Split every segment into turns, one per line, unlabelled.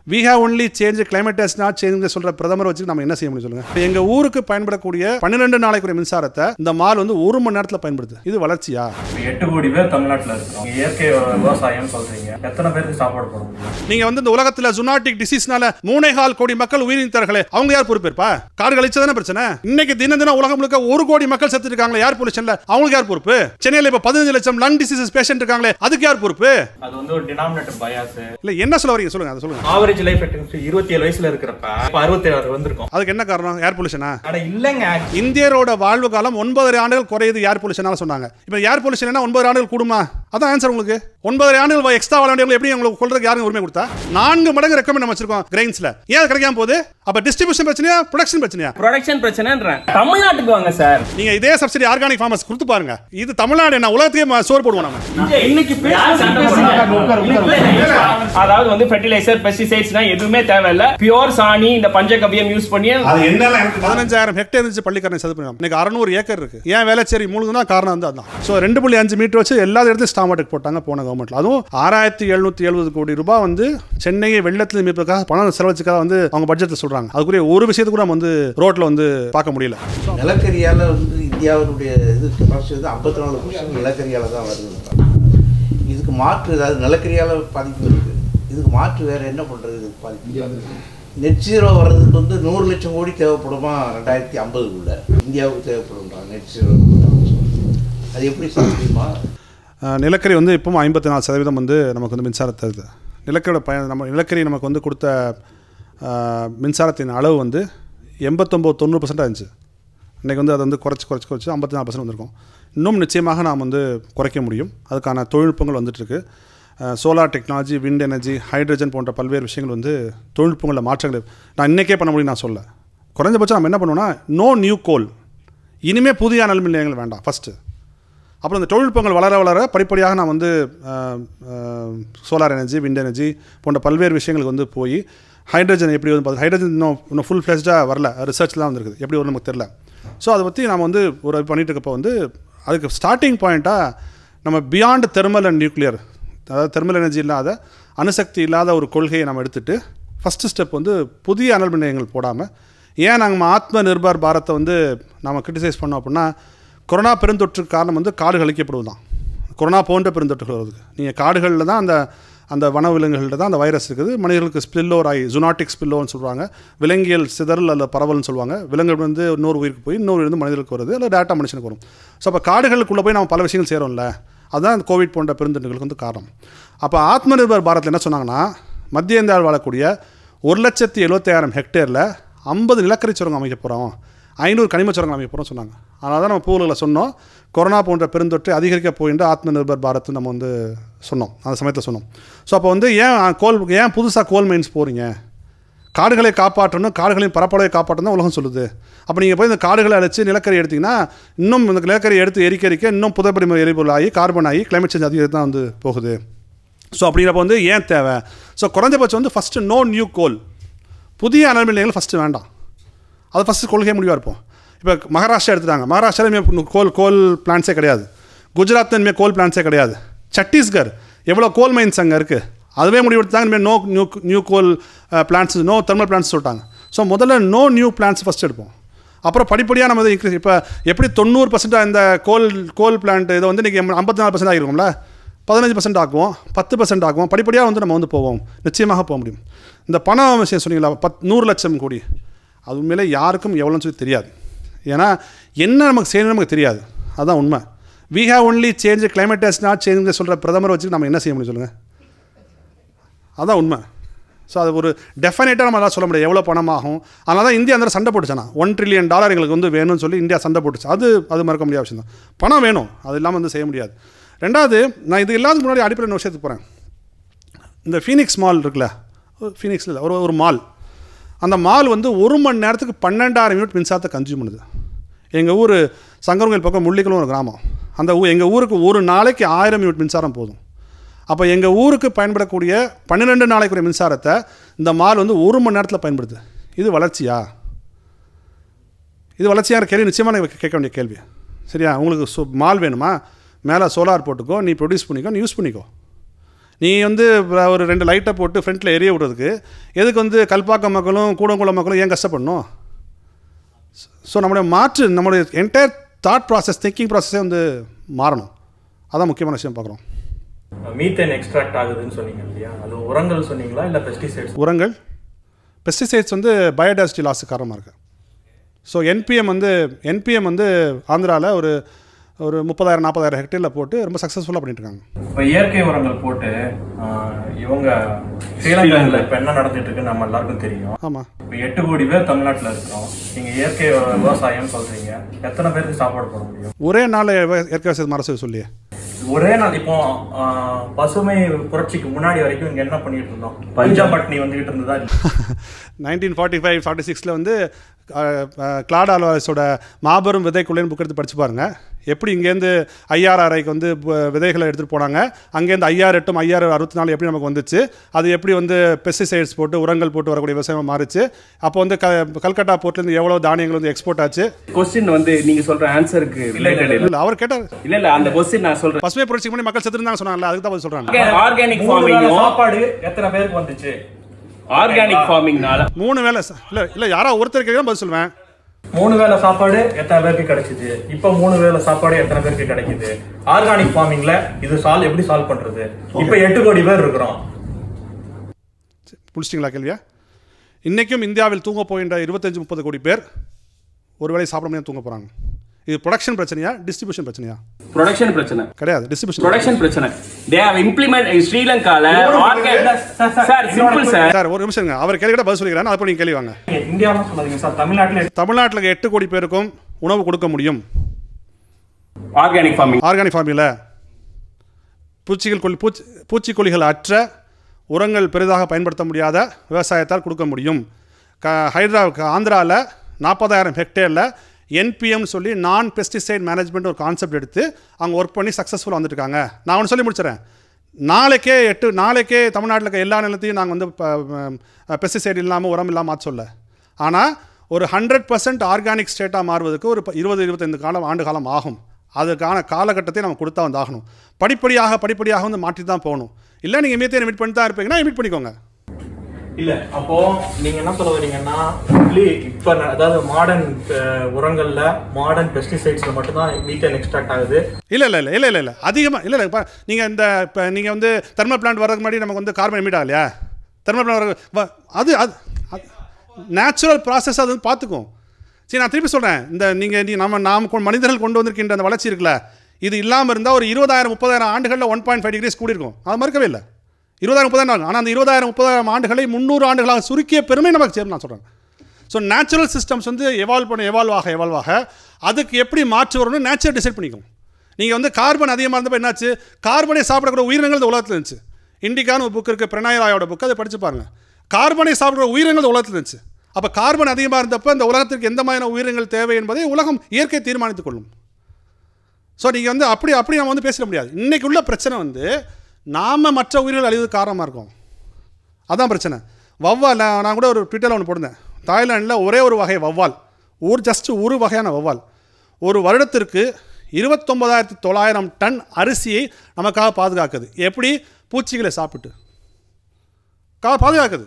We have only change climate test not change சொல்ற பிரதமர் வச்சு நம்ம என்ன செய்ய முடியும் சொல்லுங்க இப்ப எங்க ஊருக்கு பயன்படக்கூடிய பன்னிரெண்டு நாளைக்குரிய மின்சாரத்தை இந்த மால் வந்து ஒரு மணி நேரத்தில் பயன்படுது இது வளர்ச்சியா
இப்ப எட்டு கோடி பேர் தமிழ்நாட்டுல இருக்கிறோம் நீங்க இயற்கை விவசாயம் சொல்றீங்க எத்தனை பேருக்கு சாப்பாடு போட முடியும்
நீங்க வந்து இந்த உலகத்துல ஜுனாட்டிக் டிசீஸ்னால மூணே கால் கோடி மக்கள் உயிரிழந்தார்களே அவங்க யார் பொறுப்பேற்பா காடு கழிச்சதானே பிரச்சனை இன்னைக்கு தினம் தினம் உலகம் முழுக்க ஒரு கோடி மக்கள் செத்து இருக்காங்களே யார் பொல்யூஷன்ல அவங்களுக்கு யார் பொறுப்பு சென்னையில இப்ப பதினஞ்சு லட்சம் லங் டிசீசஸ் பேஷண்ட் இருக்காங்களே அதுக்கு யார் பொறுப்பு
அது வந்து ஒரு டினாமினேட்டர் பயாஸ்
இல்ல என்ன சொல்ல வரீங்க சொல்லுங்க அதை சொல்லுங்க
ஆவரேஜ் லைஃப் எக்ஸ்பெக்டன்சி இருபத்தி ஏழு வயசுல இருக்கிறப்ப இப்ப அறுபத்தி ஆறு வந்திருக்கும்
அதுக்கு என்ன காரணம் ஏர் பொல்யூஷனா
அட இல்லங்க
இந்தியரோட வாழ்வு காலம் ஒன்பதரை ஆண்டுகள் குறையுது ஏர் பொல்யூஷனால சொன்னாங்க இப்போ ஏர் பொல்யூஷன் ஒன்பது ஆண்டுகள் கூடுமா அதான் ஆன்சர் உங்களுக்கு ஒன்பதரை ஆண்டுகள் எக்ஸ்ட்ரா வாழ வேண்டியவங்க எப்படி உங்களுக்கு கொள்றதுக்கு யாருங்க உரிமை கொடுத்தா நான்கு மடங்கு ரெக்கமெண்ட் நம்ம வச்சிருக்கோம் கிரெயின்ஸ்ல ஏன் அது கிடைக்காம போகுது அப்ப டிஸ்ட்ரிபியூஷன் பிரச்சனையா ப்ரொடக்ஷன் பிரச்சனையா
ப்ரொடக்ஷன் பிரச்சனைன்றேன் தமிழ்நாட்டுக்கு வாங்க சார்
நீங்க இதே சப்சிடி ஆர்கானிக் ஃபார்மர்ஸ் கொடுத்து பாருங்க இது தமிழ்நாடு என்ன உலகத்தையே ம- சோறு போடுவோம் நம்ம
இன்னைக்கு அதாவது வந்து ஃபெர்டிலைசர் பெஸ்டிசைட்ஸ்னா எதுவுமே தேவையில்ல பியோர் சாணி இந்த பஞ்சகவ்யம் யூஸ் பண்ணி
அது என்ன பதினஞ்சாயிரம் ஹெக்டேர் இருந்துச்சு பள்ளிக்கரணை சதுப்பு நிலம். இன்னைக்கு அறநூறு ஏக்கர் இருக்கு ஏன் வேலைச்சேரி மூழ்குனா காரணம் வந்து அதான் ஸோ ரெண்டு புள்ளி அஞ்சு மீட்டர் வச்சு எல்லா இடத்துலையும் ஸ்டாமாட்டுக்கு போட்டாங்க போன கவர்மெண்ட்ல அதுவும் ஆறாயிரத்தி எழுநூத்தி எழுபது கோடி ரூபாய் வந்து சென்னையை வெள்ளத்தில் மீட்பதற்காக பணம் செலவச்சுக்காக வந்து அவங்க பட்ஜெட்டில் சொல்றாங்க அதுக்குரிய ஒரு விஷயத்தை கூட நம்ம வந்து ரோட்ல வந்து பார்க்க முடியல
நிலக்கரியால் வந்து இந்தியாவினுடைய இது கெப்பாசிட்டி வந்து ஐம்பத்தி நாலு பர்சன்ட் நிலக்கரியால் தான் வருதுன்றாங்க இதுக்கு மாற்று ஏதாவது நிலக்கரியால் பாதிப்பு இருக்குது இதுக்கு மாற்று வேறு என்ன பண்ணுறது இதுக்கு பாதிப்பு நெட் ஜீரோ வர்றதுக்கு வந்து நூறு லட்சம் கோடி தேவைப்படுமா ரெண்டாயிரத்தி ஐம்பதுக்குள்ள இந்தியாவுக்கு தேவைப்படும்ன்றாங்க நெட் ஜீரோ அது எப்படி சாத்தியமா
அஹ், நிலக்கரி வந்து இப்பவும் ஐம்பத்தி நாலு சதவீதம் வந்து நமக்கு வந்து மின்சாரம் தருது நிலக்கரியோட பயன் நம்ம நிலக்கரி நமக்கு வந்து கொடுத்த அஹ், மின்சாரத்தின் அளவு வந்து எண்பத்தொம்போது தொண்ணூறு பர்சன்ட் இருந்துச்சு இன்றைக்கி வந்து அதை வந்து குறைச்சி குறைச்சி குறைச்சி ஐம்பத்தி நாலு பர்சன்ட் வந்திருக்கும் இன்னும் நிச்சயமாக நாம் வந்து குறைக்க முடியும் அதுக்கான தொழில்நுட்பங்கள் வந்துட்டுருக்கு solar technology wind energy hydrogen போன்ற பல்வேறு விஷயங்கள் வந்து தொழில்நுட்பங்களில் மாற்றங்கள் நான் இன்றைக்கே பண்ண முடியும் நான் சொல்ல குறைஞ்சபட்சம் நம்ம என்ன பண்ணுவோம்னா நோ நியூ கோல் இனிமேல் புதிய அனல் மின் நிலையங்கள் வேண்டாம் ஃபஸ்ட்டு அப்புறம் இந்த தொழில்நுட்பங்கள் வளர வளர படிப்படியாக நான் வந்து சோலார் எனர்ஜி விண்ட் எனர்ஜி போன்ற பல்வேறு விஷயங்களுக்கு வந்து போய் ஹைட்ரஜன் எப்படி வந்து பார்த்து ஹைட்ரஜன் இன்னும் இன்னும் ஃபுல் ஃப்ளெஷ்டாக வரல ரிசர்ச்லாம் வந்துருக்குது எப்படி வரும் நமக்கு தெரில ஸோ அதை பற்றி நாம் வந்து ஒரு பண்ணிட்டு இருக்கப்போ வந்து அதுக்கு ஸ்டார்டிங் பாயிண்ட்டாக நம்ம பியாண்ட் தெர்மல் அண்ட் நியூக்ளியர் அதாவது தெர்மல் எனர்ஜி இல்லாத அணுசக்தி இல்லாத ஒரு கொள்கையை நம்ம எடுத்துகிட்டு ஃபஸ்ட்டு ஸ்டெப் வந்து புதிய அனல் மின் நிலையங்கள் போடாமல் ஏன் நாங்கள் ஆத்ம நிர்பார் பாரத்தை வந்து நாம் கிரிட்டிசைஸ் பண்ணோம் அப்படின்னா கொரோனா பெருந்தொற்றுக்கு காரணம் வந்து காடுகள் அழிக்கப்படுவதுதான் கொரோனா போன்ற பெருந்தொற்றுகள் வருது நீங்கள் காடுகளில் தான் அந்த அந்த வனவிலங்குகள்கிட்ட தான் அந்த வைரஸ் இருக்குது மனிதர்களுக்கு ஸ்பில்லோர் ஆகி ஜுனாட்டிக் ஸ்பில்லோன்னு சொல்லுவாங்க விலங்கியல் சிதறல் அல்ல பரவல்னு சொல்லுவாங்க விலங்குகள் வந்து இன்னொரு உயிருக்கு போய் இன்னொரு வந்து மனிதர்களுக்கு வருது இல்லை டேட்டா மனுஷனுக்கு வரும் ஸோ அப்போ காடுகளுக்குள்ளே போய் நம்ம பல விஷயங்கள் செய்கிறோம்ல அதுதான் இந்த கோவிட் போன்ற பெருந்தொற்றுகளுக்கு வந்து காரணம் அப்போ ஆத்ம நிர்பர் பாரத்தில் என்ன சொன்னாங்கன்னா மத்திய இந்தியாவில் வாழக்கூடிய ஒரு லட்சத்தி எழுபத்தாயிரம் ஹெக்டேரில் ஐம்பது நிலக்கரி சுரங்கம் அமைக்க போகிறோம் ஐநூறு கனிம சுரங்கம் அமைக்க போகிறோம் சொன்னாங்க அதனால தான் நம்ம பூவில் சொன்னோம் கொரோனா போன்ற பெருந்தொற்று அதிகரிக்க போயிட்டு ஆத்ம நிர்பர் பாரத் நம்ம வந்து சொன்னோம் அந்த சமயத்தில் சொன்னோம் ஸோ அப்போ வந்து ஏன் கோல் ஏன் புதுசாக கோல் மைன்ஸ் போகிறீங்க காடுகளை காப்பாற்றணும் காடுகளின் பரப்பளவை காப்பாற்றணும் தான் உலகம் சொல்லுது அப்போ நீங்கள் போய் இந்த காடுகளை அழிச்சு நிலக்கரி எடுத்தீங்கன்னா இன்னும் இந்த நிலக்கரி எடுத்து எரிக்க எரிக்க இன்னும் புதைப்படிம எரிபொருள் ஆகி கார்பன் ஆகி கிளைமேட் சேஞ்ச் அதிகம் தான் வந்து போகுது ஸோ அப்படிங்கிறப்ப வந்து ஏன் தேவை ஸோ குறைஞ்சபட்சம் வந்து ஃபஸ்ட்டு நோ நியூ கோல் புதிய அனல் மின் நிலையங்கள் ஃபஸ்ட்டு வேண்டாம் அது ஃபஸ்ட்டு கொள்கை முடிவாக இருப்போம் இப்போ மகாராஷ்டிரா எடுத்துட்டாங்க மகாராஷ்டிரா இனிமேல் கோல் கோல் பிளான்ஸே கிடையாது குஜராத் இனிமேல் கோல் பிளான்ஸே கிடையாது சத்தீஸ்கர் எவ்வளோ கோல் மைன்ஸ் அங்கே இருக்குது அதுவே முடிவெடுத்தாங்க இனிமேல் no new new coal plants no thermal plants சொல்லிட்டாங்க ஸோ முதல்ல நோ நியூ பிளான்ஸ் ஃபஸ்ட் எடுப்போம் அப்புறம் படிப்படியாக நம்ம இதை இன்க்ரீஸ் இப்போ எப்படி தொண்ணூறு பர்சன்ட் இந்த கோல் கோல் பிளான்ட் இதை வந்து இன்றைக்கி ஐம்பத்தி நாலு பர்சன்ட் ஆகிருக்கும்ல பதினஞ்சு பர்சன்ட் ஆக்குவோம் பத்து பர்சன்ட் ஆக்குவோம் படிப்படியாக வந்து நம்ம வந்து போவோம் நிச்சயமாக போக முடியும் இந்த பணம் விஷயம் சொன்னீங்களா பத் நூறு லட்சம் கோடி அது உண்மையிலே யாருக்கும் எவ்வளோன்னு சொல்லி தெரியாது ஏன்னா என்ன நமக்கு செய்யணும்னு நமக்கு தெரியாது அதுதான் உண்மை we have only change climate test not change சொல்கிற பிரதமரை வச்சு நம்ம என்ன செய்ய முடியும் சொல்லுங்கள் அதான் உண்மை ஸோ அது ஒரு டெஃபினட்டாக நம்ம எல்லாம் சொல்ல முடியாது எவ்வளோ பணம் ஆகும் அதனால தான் இந்தியா அந்த சண்டை போட்டுச்சானா ஒன் ட்ரில்லியன் டாலர் எங்களுக்கு வந்து வேணும்னு சொல்லி இந்தியா சண்டை போட்டுச்சு அது அது மறக்க முடியாத விஷயம் தான் பணம் வேணும் அது இல்லாமல் வந்து செய்ய முடியாது ரெண்டாவது நான் இது இல்லாததுக்கு முன்னாடி அடிப்படையில் விஷயத்துக்கு போகிறேன் இந்த ஃபீனிக்ஸ் மால் இருக்குல்ல ஃபீனிக்ஸில் ஒரு ஒரு மால் அந்த மால் வந்து ஒரு மணி நேரத்துக்கு பன்னெண்டாயிரம் யூனிட் மின்சாரத்தை கன்சியூம் பண்ணுது எங்கள் ஊர் சங்கரங்கோயில் பக்கம் முள்ளிக்குளம் ஒரு கிராமம் அந்த ஊ எங்கள் ஊருக்கு ஒரு நாளைக்கு ஆயிரம் யூனிட் மின்சாரம் போதும் அப்போ எங்கள் ஊருக்கு பயன்படக்கூடிய பன்னிரெண்டு நாளைக்குரிய மின்சாரத்தை இந்த மால் வந்து ஒரு மணி நேரத்தில் பயன்படுது இது வளர்ச்சியா இது வளர்ச்சியான கேள்வி நிச்சயமாக நீங்கள் கேட்க வேண்டிய கேள்வி சரியா உங்களுக்கு சோ மால் வேணுமா மேலே சோலார் போட்டுக்கோ நீ ப்ரொடியூஸ் பண்ணிக்கோ நீ யூஸ் பண்ணிக்கோ நீ வந்து ஒரு ரெண்டு லைட்டை போட்டு ஃப்ரண்ட்டில் எரிய விடுறதுக்கு எதுக்கு வந்து கல்பாக்கம் மக்களும் கூடங்குளம் மக்களும் ஏன் கஷ்டப்படணும் ஸோ நம்மளுடைய மாற்று நம்மளுடைய என்டையர் தாட் ப்ராசஸ் திங்கிங் ப்ராசஸே வந்து மாறணும் அதான் முக்கியமான விஷயம் பார்க்குறோம்
மீத்தேன் எக்ஸ்ட்ராக்ட் ஆகுதுன்னு சொன்னீங்க இல்லையா அது உரங்கள் சொன்னீங்களா இல்லை பெஸ்டிசைட்ஸ்
உரங்கள் பெஸ்டிசைட்ஸ் வந்து பயோடைவர்சிட்டி லாஸு காரணமாக இருக்குது ஸோ என்பிஎம் வந்து என்பிஎம் வந்து ஆந்திராவில் ஒரு ஒரு முப்பதாயிரம் நாற்பதாயிரம் ஹெக்டேரில் போட்டு ரொம்ப சக்ஸஸ்ஃபுல்லாக பண்ணிட்டு இருக்காங்க
இப்போ இயற்கை உரங்கள் போட்டு ஆஹ், இவங்க ஸ்ரீலங்காவில் இப்போ என்ன நடந்துட்டு இருக்குன்னு நம்ம எல்லாருக்கும் தெரியும்
ஆமாம்
இப்போ எட்டு கோடி பேர் தமிழ்நாட்டில் இருக்கிறோம் நீங்கள் இயற்கை விவசாயம் சொல்றீங்க எத்தனை பேருக்கு சாப்பாடு போட முடியும்
ஒரே நாள் இயற்கை விவசாயத்தை மரசு சொல்லியே
ஒரே நாள் இப்போ ஆஹ், பசுமை புரட்சிக்கு முன்னாடி வரைக்கும் இங்க என்ன பண்ணிட்டு இருந்தோம் பஞ்சாபட்னி வந்துகிட்டு இருந்ததா
நைன்டீன் ஃபார்ட்டி ஃபைவ் ஃபார்ட்டி சிக்ஸில் வந்து கிளாட் ஆல்வாஸோட மாபெரும் விதை கொள்ளைன்னு புக் எடுத்து படிச்சு பாருங்க எப்படி இங்கேருந்து ஐஆர்ஆர்ஐக்கு வந்து ப- விதைகளை எடுத்துகிட்டு போனாங்க அங்கேருந்து ஐஆர் எட்டும் ஐஆர் அறுபத்தி நாலு எப்படி நமக்கு வந்துச்சு அது எப்படி வந்து பெஸ்டிசைட்ஸ் போட்டு உரங்கள் போட்டு வரக்கூடிய விவசாயம் மாறிச்சு அப்போ வந்து க கல்கட்டா போர்ட்லேருந்து எவ்வளோ தானியங்கள் வந்து எக்ஸ்போர்ட் ஆச்சு
கொஸ்டின் வந்து நீங்க சொல்ற ஆன்சருக்கு ரிலேட்டட் இல்ல
இல்லை அவர் கேட்டார்
இல்ல இல்ல அந்த கொஸ்டின் நான் சொல்றேன்
பசுமை புரட்சிக்கு முன்னாடி மக்கள் செத்துருந்தாங்க சொன்னாங்கல்ல அதுக்கு தான் பதில் சொல்கிறாங்க
ஆர்கானிக்
மூணு வேளை
ஃபார்மிங்கும்
சாப்பாடு எத்தனை பேருக்கு வந்துச்சு
ஆர்கானிக் ஃபார்மிங்னால
மூணு வேலை ச- இல்லை இல்லை யாரோ ஒருத்தர் கேட்க பதில் சொல்லுவேன்
மூணு வேளை சாப்பாடு எத்தனை பேருக்கு கிடைக்குது இப்போ மூணு வேளை சாப்பாடு எத்தனை பேருக்கு கிடைக்குது ஆர்கானிக் ஃபார்மிங்ல இது சால்வ் எப்படி சால்வ் பண்றது இப்போ எட்டு கோடி பேர் இருக்கிறோம்
முடிச்சிட்டிங்களா கேள்வியா இன்றைக்கும் இந்தியாவில் தூங்க போகின்ற இருபத்தஞ்சு முப்பது கோடி பேர் ஒரு வேளை சாப்பிட முடியாது தூங்க போகிறாங்க இது ப்ரொடக்ஷன் பிரச்சனையா டிஸ்ட்ரிபியூஷன் பிரச்சனையா
ப்ரொடக்ஷன் பிரச்சனை
கிடையாது டிஸ்ட்ரிபியூஷன்
ப்ரொடக்ஷன் பிரச்சனை தே ஹவ் இம்ப்ளிமெண்ட் ஸ்ரீலங்கால organic
sir, sir,
sir simple sir
sir ஒரு நிமிஷம் இருங்க. அவர் கேள்வி பதில் சொல்லிக்கிறாரு அப்போ நீங்கள் கேள்வி வாங்க
இந்தியாவும் சொல்லாதீங்க சார் தமிழ்நாட்டில்
தமிழ்நாட்டில் இருக்க எட்டு கோடி பேருக்கும் உணவு கொடுக்க முடியும்
ஆர்கானிக் ஃபார்மிங்
ஆர்கானிக் ஃபார்மில் பூச்சிகள் கொல்லி பூச்சி பூச்சிக்கொல்லிகள் அற்ற உரங்கள் பெரிதாக பயன்படுத்த முடியாத விவசாயத்தால் கொடுக்க முடியும் க ஹைட்ரா ஆந்திராவில் நாற்பதாயிரம் ஹெக்டேரில் என்பிஎம் சொல்லி நான் பெஸ்டிசைட் மேனேஜ்மெண்ட் ஒரு கான்செப்ட் எடுத்து அவங்க ஒர்க் பண்ணி சக்ஸஸ்ஃபுல்லாக வந்துட்டுருக்காங்க நான் ஒன்று சொல்லி முடிச்சிடறேன் நாளைக்கே எட்டு நாளைக்கே தமிழ்நாட்டில் இருக்க எல்லா நிலத்தையும் நாங்கள் வந்து பெஸ்டிசைட் இல்லாமல் உரம் இல்லாமல் மாற்ற சொல்ல ஆனால் ஒரு ஹண்ட்ரட் பர்சன்ட் ஆர்கானிக் ஸ்டேட்டாக மாறுவதற்கு ஒரு ப- இருபது இருபத்தைந்து காலம் ஆண்டு காலம் ஆகும் அதுக்கான காலகட்டத்தை நம்ம கொடுத்தா வந்து ஆகணும் படிப்படியாக படிப்படியாக வந்து மாற்றி தான் போகணும் இல்லை நீங்கள் மீத்தேன் எமிட் பண்ணி தான் இருப்பீங்கன்னா எமிட் பண்ணிக்கோங்க
இல்ல அப்போ நீங்க என்ன சொல்ல வரீங்கன்னா only இப்ப ந- அதாவது மாடர்ன் உரங்கள்ல மாடர்ன் பெஸ்டிசைட்ஸ்ல மட்டும் தான் மீத்தேன் எக்ஸ்ட்ராக்ட் ஆகுது
இல்லை இல்லை இல்லை இல்லை இல்லை இல்லை அதிகமாக இல்லை இல்லை இப்போ நீங்கள் இந்த இப்போ நீங்கள் வந்து தெர்மல் பிளான்ட் வரதுக்கு முன்னாடி நமக்கு வந்து கார்பன் எமிட் ஆகலையா தெர்மல் பிளான்ட் வர வ- அது அது நேச்சுரல் ப்ராசஸ் அது வந்து பார்த்துக்கும் சரி நான் திருப்பி சொல்கிறேன் இந்த நீங்கள் நீ நம்ம நாம் கொ- மனிதர்கள் கொண்டு வந்திருக்கின்ற அந்த வளர்ச்சி இருக்குல்ல இது இல்லாமல் இருந்தால் ஒரு இருபதாயிரம் முப்பதாயிரம் ஆண்டுகளில் ஒன் பாயிண்ட் ஃபைவ் டிகிரிஸ் கூடியிருக்கும் அது மறுக்கவே இல்லை இருபதாயிரம் முப்பதாயிரம் ஆகும் ஆனால் அந்த இருபதாயிரம் முப்பதாயிரம் ஆண்டுகளை முந்நூறு ஆண்டுகளாக சுருக்கிய பெருமை நமக்கு சேரும் நான் சொல்கிறேன் ஸோ நேச்சுரல் சிஸ்டம்ஸ் வந்து எவால்வ் பண்ண எவால்வ் ஆக எவால்வ் ஆக அதுக்கு எப்படி மாற்று வரணும்னு நேச்சர் டிசைட் பண்ணிக்கும் நீங்கள் வந்து கார்பன் அதிகமாக இருந்தப்போ என்னாச்சு கார்பனை சாப்பிடக்கூடிய உயிரினங்கள் இந்த உலகத்தில் இருந்துச்சு இண்டிகான்னு ஒரு புக் இருக்குது பிரணயராயோட புக் அதை படிச்சு பாருங்க கார்பனை சாப்பிட்ற உயிரினங்கள் இந்த உலகத்தில் இருந்துச்சு அப்போ கார்பன் அதிகமாக இருந்தப்போ இந்த உலகத்திற்கு எந்த மாதிரியான உயிரினங்கள் தேவை என்பதை உலகம் இயற்கை தீர்மானித்துக் கொள்ளும் ஸோ நீங்கள் வந்து அப்படி அப்படி நம்ம வந்து பேசிட முடியாது இன்னைக்கு உள்ள பிரச்சனை வந்து நாம் மற்ற உயிர்கள் அழிவுக்கு காரணமாக இருக்கும் அதான் பிரச்சனை வவ்வால் நான் நான் கூட ஒரு ட்விட்டரில் ஒன்று போட்டிருந்தேன் தாய்லாண்டில் ஒரே ஒரு வகை வவ்வால் ஒரு ஜஸ்ட் ஒரு வகையான வவ்வால் ஒரு வருடத்திற்கு இருபத்தொம்பதாயிரத்தி தொள்ளாயிரம் டன் அரிசியை நமக்காக பாதுகாக்குது எப்படி பூச்சிகளை சாப்பிட்டு கா பாதுகாக்குது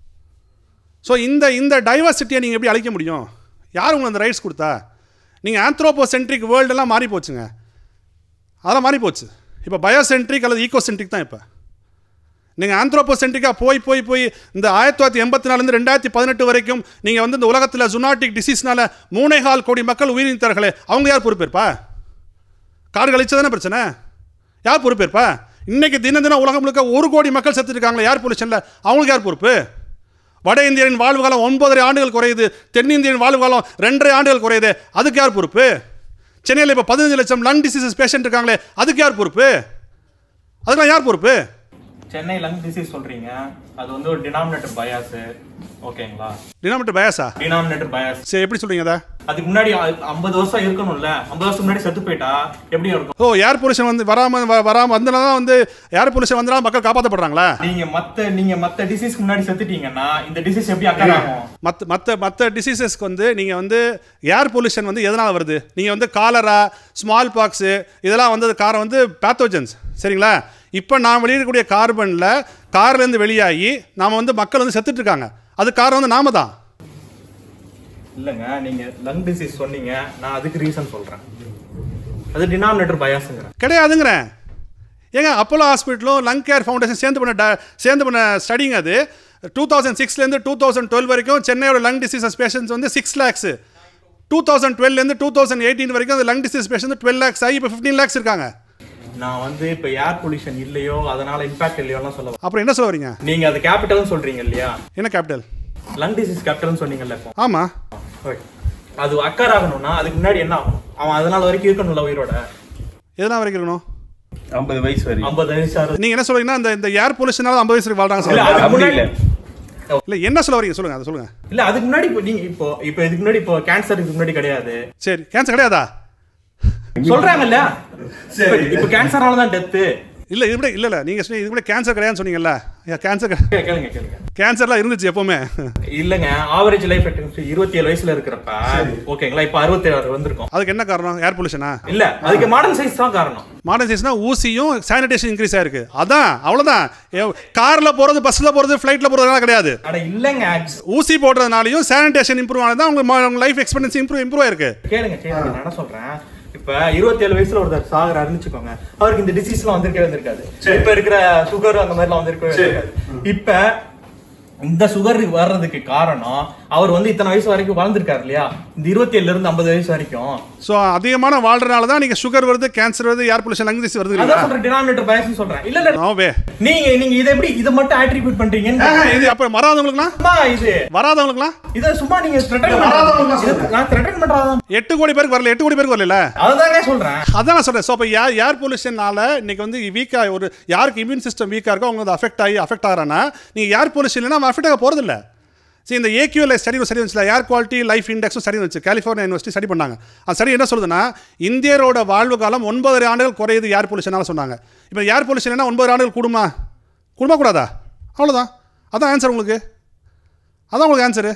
ஸோ இந்த இந்த டைவர்சிட்டியை நீங்கள் எப்படி அழிக்க முடியும் யார் உங்களுக்கு அந்த ரைட்ஸ் கொடுத்தா நீங்கள் ஆந்த்ரோபோசென்ட்ரிக் வேர்ல்டெல்லாம் மாறி போச்சுங்க அதெல்லாம் மாறி போச்சு இப்போ பயோசென்ட்ரிக் அல்லது ஈகோசென்ட்ரிக் தான் இப்போ நீங்கள் ஆந்த்ரோபோசென்ட்ரிக்காக போய் போய் போய் இந்த ஆயிரத்தி தொள்ளாயிரத்தி எண்பத்தி நாலுலேருந்து ரெண்டாயிரத்தி பதினெட்டு வரைக்கும் நீங்கள் வந்து இந்த உலகத்தில் ஜுனாட்டிக் டிசீஸ்னால மூணே கால் கோடி மக்கள் உயிரிழந்தார்களே அவங்க யார் பொறுப்பேற்பா காடு கழிச்சதானே பிரச்சனை யார் பொறுப்பேற்பா இன்னைக்கு தினம் தினம் உலகம் முழுக்க ஒரு கோடி மக்கள் செத்துருக்காங்களே யார் பொலிஷனில் அவங்களுக்கு யார் பொறுப்பு வட இந்தியரின் வாழ்வு காலம் ஒன்பதரை ஆண்டுகள் குறையுது தென்னிந்தியன் வாழ்வு காலம் ரெண்டரை ஆண்டுகள் குறையுது அதுக்கு யார் பொறுப்பு சென்னையில் இப்போ பதினஞ்சு லட்சம் லங் டிசீசஸ் பேஷண்ட் இருக்காங்களே அதுக்கு யார் பொறுப்பு அதுக்கெல்லாம் யார் பொறுப்பு
சென்னை லங் டிசீஸ் சொல்றீங்க அது வந்து ஒரு டினாமினேட்டர் பயாஸ் ஓகேங்களா
டினாமினேட்டர் பயாஸா
டினாமினேட்டர் பயாஸ்
சரி எப்படி சொல்றீங்க அதை
அதுக்கு முன்னாடி ஐம்பது வருஷம் இருக்கணும்ல ஐம்பது வருஷம் முன்னாடி செத்து போயிட்டா எப்படி இருக்கும்
ஓ ஏர் பொல்யூஷன் வந்து வராமல் வராமல் வந்தனால தான் வந்து ஏர் பொல்யூஷன் வந்தனால மக்கள் காப்பாற்றப்படுறாங்களா
நீங்க மத்த நீங்க மத்த டிசீஸ்க்கு முன்னாடி செத்துட்டீங்கன்னா இந்த டிசீஸ் எப்படி அக்கறை ஆகும்
மற்ற மற்ற மற்ற டிசீசஸ்க்கு வந்து நீங்கள் வந்து ஏர் பொல்யூஷன் வந்து எதனால் வருது நீங்கள் வந்து காலரா ஸ்மால் பாக்ஸு இதெல்லாம் வந்தது காரணம் வந்து பேத்தோஜன்ஸ் சரிங்களா இப்போ நான் வெளியிடக்கூடிய கார்பனில் கார்லேருந்து வெளியாகி நாம் வந்து மக்கள் வந்து செத்துட்டு இருக்காங்க அது காரணம் வந்து நாம தான்
இல்லைங்க நீங்க லங் டிசீஸ் சொன்னீங்க நான் அதுக்கு ரீசன் சொல்றேன் அது டினாமினேட்டர் பயாஸுங்கிறேன்
கிடையாதுங்கிறேன் ஏங்க அப்போலோ ஹாஸ்பிட்டலும் லங் கேர் ஃபவுண்டேஷன் சேர்ந்து பண்ண ட- சேர்ந்து பண்ண ஸ்டடிங்க அது டூ தௌசண்ட் சிக்ஸ்லேருந்து டூ தௌசண்ட் டுவெல் வரைக்கும் சென்னையோட லங் டிசீசஸ் பேஷண்ட்ஸ் வந்து சிக்ஸ் லேக்ஸ் டூ தௌசண்ட் டுவெல்லேருந்து டூ தௌசண்ட் எயிட்டீன் வரைக்கும் அந்த lung disease patient twelve lakhs ஆகி இப்போ ஃபிஃப்டீன் லேக்ஸ் இருக்காங்க
நான் வந்து இப்ப ஏர் பொல்யூஷன் இல்லையோ அதனால இம்பாக்ட் இல்லையோலாம் சொல்ல வரல.
அப்புறம் என்ன சொல்ல வரீங்க
நீங்க அது கேபிட்டல்னு சொல்றீங்க இல்லையா
என்ன கேபிட்டல்
லங் டிசீஸ் கேபிட்டல்னு சொன்னீங்கல்ல இப்போ
ஆமாம்
Okay. அது அக்கர் ஆகணும்னா அதுக்கு முன்னாடி என்ன ஆகணும் அவன் அதனால வரைக்கும் இருக்கணும்ல உயிரோட
எதனா வரைக்கும் இருக்கணும்
ஐம்பது வயசு வரைக்கும்
ஐம்பது வயசு ஆறு
நீங்கள் என்ன சொல்றீங்கன்னா இந்த இந்த ஏர் பொல்யூஷனால ஐம்பது வயசு வாழ்றாங்க
இல்ல
சொல்லுங்க
அதுக்கு
அப்படி
முன்னாடி
இல்ல
இல்லை என்ன சொல்ல வரீங்க சொல்லுங்க அதை சொல்லுங்க
இல்ல அதுக்கு முன்னாடி இப்போ நீங்க இப்போ இப்போ இதுக்கு முன்னாடி இப்போ கேன்சருக்கு முன்னாடி கிடையாது
சரி கேன்சர் கிடையாதா
சொல்றாங்கல்ல இப்ப- இப்போ கேன்சரால தான் டெத்து
இல்லை இது கூட இல்லை இல்லை நீங்கள் சொன்னீங்க இது கூட கேன்சர் கிடையாதுன்னு சொன்னீங்கல்ல கேன்சர்
கேளுங்க கேளுங்க
கேன்சர்லாம் இருந்துச்சு எப்போவுமே
இல்லங்க ஆவரேஜ் லைஃப் எக்ஸ்பெக்டன்சி இருபத்தி ஏழு வயசுல இருக்கிறப்ப ஓகேங்களா இப்போ அறுபத்தி ஆறு வந்திருக்கோம்
அதுக்கு என்ன காரணம் ஏர் பொல்யூஷனா
இல்ல அதுக்கு மாடர்ன் சைஸ் தான் காரணம்
மாடர்ன் சைஸ்னா ஊசியும் சானிடேஷன் இன்க்ரீஸ் ஆயிருக்கு அதான் அவ்வளோதான் காரில் போகிறது பஸ்ஸில் போகிறது ஃப்ளைட்டில் போகிறதுனால கிடையாது
அட இல்லங்க
ஊசி போடுறதுனாலையும் சானிடேஷன் இம்ப்ரூவ் ஆனது தான் உங்க உங்க லைஃப் எக்ஸ்பெக்டன்சி இம்ப்ரூவ் இம்ப்ரூவ் ஆயிருக்கு
கேளுங்க கேளுங்க நான் என்ன சொல்றேன் இப்ப இருபத்தி ஏழு வயசுல ஒருத்தர் சாகர அறிஞ்சுக்கோங்க அவருக்கு இந்த டிசீஸ் எல்லாம் வந்திருக்கவே வந்திருக்காது இப்ப இருக்கிற சுகர் அந்த மாதிரி எல்லாம் வந்திருக்கவே வந்திருக்காது இப்ப இந்த சுகர் வர்றதுக்கு காரணம் அவர் வந்து இத்தனை வயசு வரைக்கும் வாழ்ந்திருக்காரு இல்லையா இந்த இருபத்தி ஏழுல இருந்து ஐம்பது வயசு வரைக்கும்
ஸோ அதிகமான வாழ்றதுனால தான் நீங்கள் சுகர் வருது கேன்சர் வருது ஏர் பொல்யூஷன் லங் டிசீஸ் வருது
அதான்
இல்லையா
சொல்றேன் டினாமினேட்டர் பயஸ் சொல்றேன் இல்ல இல்ல
நோவே
நீங்க நீங்க இதை எப்படி இதை மட்டும் ஆட்ரிபியூட் பண்றீங்கன்னு
இது அப்போ வராதவங்களுக்குலாம்
சும்மா இது
வராதவங்களுக்குலாம்
இத சும்மா நீங்க threaten பண்றது. இது நான் த்ரெட்டன் பண்றதான்
எட்டு கோடி பேருக்கு வரல எட்டு கோடி பேருக்கு வரல
அதுதாங்க சொல்றேன்
அதான் நான் சொல்றேன் ஸோ இப்போ ஏர் ஏர் பொல்யூஷனால இன்னைக்கு வந்து வீக்காக ஒரு யாருக்கு இம்யூன் சிஸ்டம் வீக்காக இருக்கோ அவங்க வந்து அஃபெக்ட் ஆகி அஃபெக்ட் ஆகிறானா நீங்கள் ஏர் பொல்யூஷன் இல்லைனா அவன் அஃபெக்ட் ஆக போகிறதில்ல சரி இந்த ஏக்யூஎல் ஸ்டடி ஸ்டடி வந்துச்சுல ஏர் குவாலிட்டி லைஃப் இண்டெக்ஸும் ஸ்டடி வந்துச்சு கலிஃபோர்னியா யூனிவர்சிட்டி ஸ்டடி பண்ணாங்க அந்த ஸ்டடி என்ன சொல்லுதுன்னா இந்தியரோட வாழ்வு காலம் ஒன்பதரை ஆண்டுகள் குறையுது ஏர் பொல்யூஷனால சொன்னாங்க இப்போ ஏர் பொல்யூஷன் என்ன ஒன்பது ஆண்டுகள் கூடுமா கூடுமா கூடாதா அவ்வளோதான் அதான் ஆன்சர் உங்களுக்கு அதான் உங்களுக்கு ஆன்சரு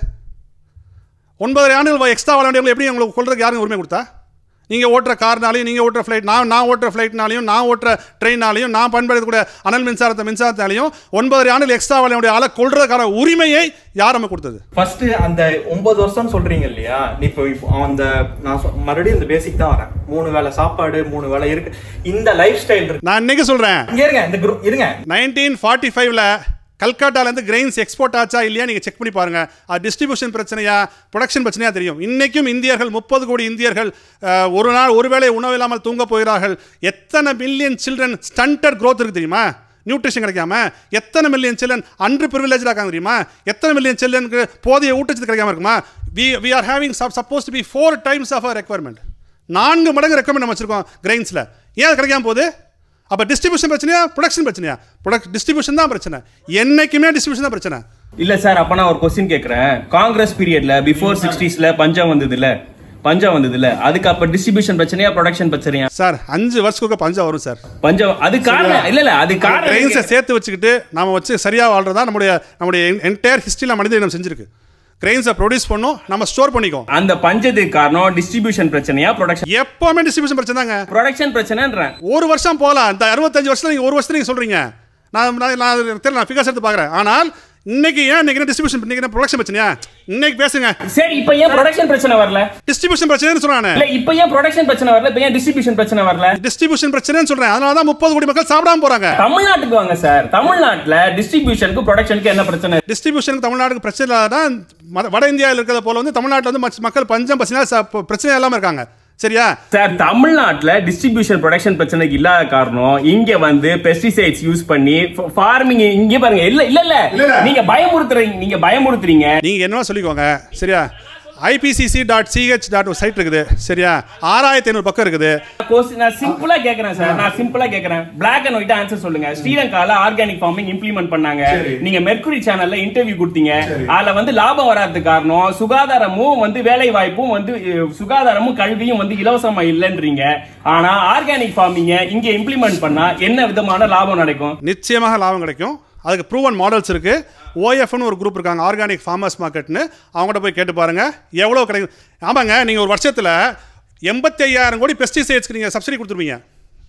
ஒன்பதரை ஆண்டுகள் எக்ஸ்ட்ரா வாழ வேண்டியவங்க எப்படி உங்களுக்கு கொள்றதுக்கு யாருங்க உரிமை கொடுத்தா நீங்கள் ஓட்டுற கார்னாலையும் நீங்கள் ஓட்டுற ஃப்ளைட் நான் நான் ஓட்டுற ஃப்ளைட்னாலையும் நான் ஓட்டுற ட்ரெயினாலையும் நான் பயன்படுத்தக்கூடிய அனல் மின்சாரத்தை மின்சாரத்தாலையும் ஒன்பதரை ஆண்டுகள் எக்ஸ்ட்ரா வாழ வேண்டிய ஆளை கொள்றதுக்கான உரிமையை யார் நம்ம கொடுத்தது
ஃபர்ஸ்ட் அந்த ஒன்பது வருஷம் சொல்றீங்க இல்லையா நீ இப்போ இப்போ அந்த நான் சொ- மறுபடியும் இந்த பேசிக் தான் வரேன் மூணு வேளை சாப்பாடு மூணு வேளை இருக்கு இந்த லைஃப் ஸ்டைல் இருக்கு
நான் இன்னைக்கு சொல்கிறேன்
இங்க இருங்க இந்த குரூப் இருங்க
நைன்டீன் ஃபார்ட்டி ஃபைவ்ல கல்கட்டாலேருந்து கிரெயின்ஸ் எக்ஸ்போர்ட் ஆச்சா இல்லையா நீங்கள் செக் பண்ணி பாருங்க அது டிஸ்ட்ரிபியூஷன் பிரச்சனையா ப்ரொடக்ஷன் பிரச்சனையா தெரியும் இன்னைக்கும் இந்தியர்கள் முப்பது கோடி இந்தியர்கள் அஹ், ஒரு நாள் ஒருவேளை உணவு இல்லாமல் தூங்க போகிறார்கள் எத்தனை மில்லியன் சில்ட்ரன் ஸ்டண்டட் growth இருக்கு தெரியுமா நியூட்ரிஷன் கிடைக்காம எத்தனை மில்லியன் சில்ட்ரன் அன்று ப்ரிவிலேஜ் இருக்காங்க தெரியுமா எத்தனை மில்லியன் சில்ட்ரனுக்கு போதிய ஊட்டச்சத்து கிடைக்காம இருக்குமா we we are having suppose to be four times of our requirement நான்கு மடங்கு ரெக்கமெண்ட் நம்ம வச்சிருக்கோம் கிரெயின்ஸில் ஏன் அது கிடைக்காம போகுது அப்போ டிஸ்ட்ரிபியூஷன் பிரச்சனையா ப்ரொடக்ஷன் பிரச்சனையா ப்ரொடக்ட் டிஸ்ட்ரிபியூஷன் தான் பிரச்சனை என்னைக்குமே டிஸ்ட்ரிபியூஷன் தான் பிரச்சனை
இல்ல சார் அப்ப நான் ஒரு கொஸ்டின் கேக்குறேன் காங்கிரஸ் பீரியட்ல பிஃபோர் சிக்ஸ்டீஸ்ல பஞ்சம் வந்தது இல்ல பஞ்சம் வந்தது இல்ல அதுக்கு அப்ப டிஸ்ட்ரிபியூஷன் பிரச்சனையா ப்ரொடக்ஷன் பிரச்சனையா
சார் அஞ்சு வருஷத்துக்கு பஞ்சம் வரும் சார்
பஞ்சம் அது காரணம் இல்ல இல்ல அது
கிரெயின்ஸை
காரணம்
சேர்த்து வச்சுக்கிட்டு நாம வச்சு சரியாக வாழ்றதா நம்முடைய நம்முடைய என்டையர் ஹிஸ்ட்ரியில் மனித இனம் செஞ்சிருக்கு கிரெயின்ஸை ப்ரொடியூஸ் பண்ணோம் நம்ம ஸ்டோர் பண்ணிக்கோம்
அந்த பஞ்சத்துக்கு காரணம் டிஸ்ட்ரிபியூஷன் பிரச்சனையா ப்ரொடக்ஷன்
எப்போவுமே டிஸ்ட்ரிபியூஷன் பிரச்சனை தாங்க
ப்ரொடக்ஷன் பிரச்சனைன்றேன்
ஒரு வருஷம் போகலாம் இந்த அறுபத்தஞ்சு வருஷத்துல நீங்கள் ஒரு வருஷத்துல நீங்கள் சொல்கிறீங்க நான் நான் நான் தெரியல நான் ஃபிகர்ஸ் எடுத்து பார்க்குறேன் ஆனால் இன்னைக்கு ஏன் இன்னைக்கு டிஸ்ட்ரிபியூஷன் இன்னைக்கு ப்ரொடக்ஷன் பிரச்சனையா இன்னைக்கு பேசுங்க
சரி இப்ப ஏன் ப்ரொடக்ஷன் பிரச்சனை வரல
டிஸ்ட்ரிபியூஷன் பிரச்சனைன்னு சொல்றானே
இல்ல இப்ப ஏன் ப்ரொடக்ஷன் பிரச்சனை வரல இப்ப ஏன் டிஸ்ட்ரிபியூஷன் பிரச்சனை வரல
டிஸ்ட்ரிபியூஷன் பிரச்சனைன்னு சொல்றேன் அதனால தான் முப்பது கோடி மக்கள் சாப்பிடாம போறாங்க
தமிழ்நாட்டுக்கு வாங்க சார் தமிழ்நாட்டுல டிஸ்ட்ரிபியூஷனுக்கு ப்ரொடக்ஷனுக்கு என்ன பிரச்சனை
டிஸ்ட்ரிபியூஷனுக்கு தமிழ்நாட்டுக்கு பிரச்சனை இல்லாதான் ம- வட இந்தியாவில் இருக்கிறத போல வந்து தமிழ்நாட்டில் வந்து மச்ச- மக்கள் பஞ்சம் பசினா ச- ப- பிரச்சனை இல்லாம இருக்காங்க சரியா
சார் தமிழ்நாட்டுல டிஸ்ட்ரிபியூஷன் ப்ரொடக்ஷன் பிரச்சனைக்கு இல்லாத காரணம் இங்க வந்து பெஸ்டிசைட்ஸ் யூஸ் பண்ணி ஃபார்மிங் இங்க பாருங்க இல்ல இல்ல இல்ல நீங்க பயமுறுத்துறீங்க நீங்க பயமுறுத்துறீங்க
நீங்க என்னவா சொல்லிக்கோங்க சரியா ஐபிசிசி டாட் சிஹெச் டாட் ஒரு சைட் இருக்குது சரியா ஆறாயிரத்தி ஐநூறு பக்கம் இருக்குது
Question நான் சிம்பிளா கேக்குறேன் சார் நான் சிம்பிளா கேக்குறேன் பிளாக் அண்ட் ஒயிட் ஆன்சர் சொல்லுங்க ஸ்ரீலங்கால ஆர்கானிக் ஃபார்மிங் இம்ப்ளிமெண்ட் பண்ணாங்க நீங்க மெர்க்குரி சேனல்ல இன்டர்வியூ கொடுத்தீங்க அதுல வந்து லாபம் வராததுக்கு காரணம் சுகாதாரமும் வந்து வேலை வாய்ப்பும் வந்து அஹ், சுகாதாரமும் கல்வியும் வந்து இலவசமா இல்லைன்றீங்க ஆனா ஆர்கானிக் ஃபார்மிங்க இங்க இம்ப்ளிமெண்ட் பண்ணா என்ன விதமான லாபம் நடக்கும்
நிச்சயமாக லாபம் கிடைக்கும் அதுக்கு ப்ரூவன் மாடல்ஸ் இருக்கு ஓஎஃப்னு ஒரு குரூப் இருக்காங்க ஆர்கானிக் ஃபார்மர்ஸ் மார்க்கெட்னு அவங்கள்ட்ட போய் கேட்டு பாருங்க எவ்வளோ கிடைக்கும் ஆமாங்க நீங்கள் ஒரு வருஷத்தில் எண்பத்தி ஐயாயிரம் கோடி பெஸ்டிசைட்ஸ்க்கு நீங்கள் சப்சிடி கொடுத்துருவீங்க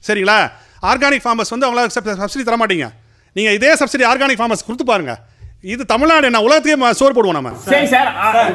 சரிங்களா ஆர்கானிக் ஃபார்மர்ஸ் வந்து அவங்களால சப்சிடி தர மாட்டீங்க நீங்கள் இதே சப்சிடி ஆர்கானிக் ஃபார்மர்ஸ் கொடுத்து பாருங்க இது தமிழ்நாடு என்ன உலகத்தையே ம- சோறு போடுவோம் நம்ம
சரி சார்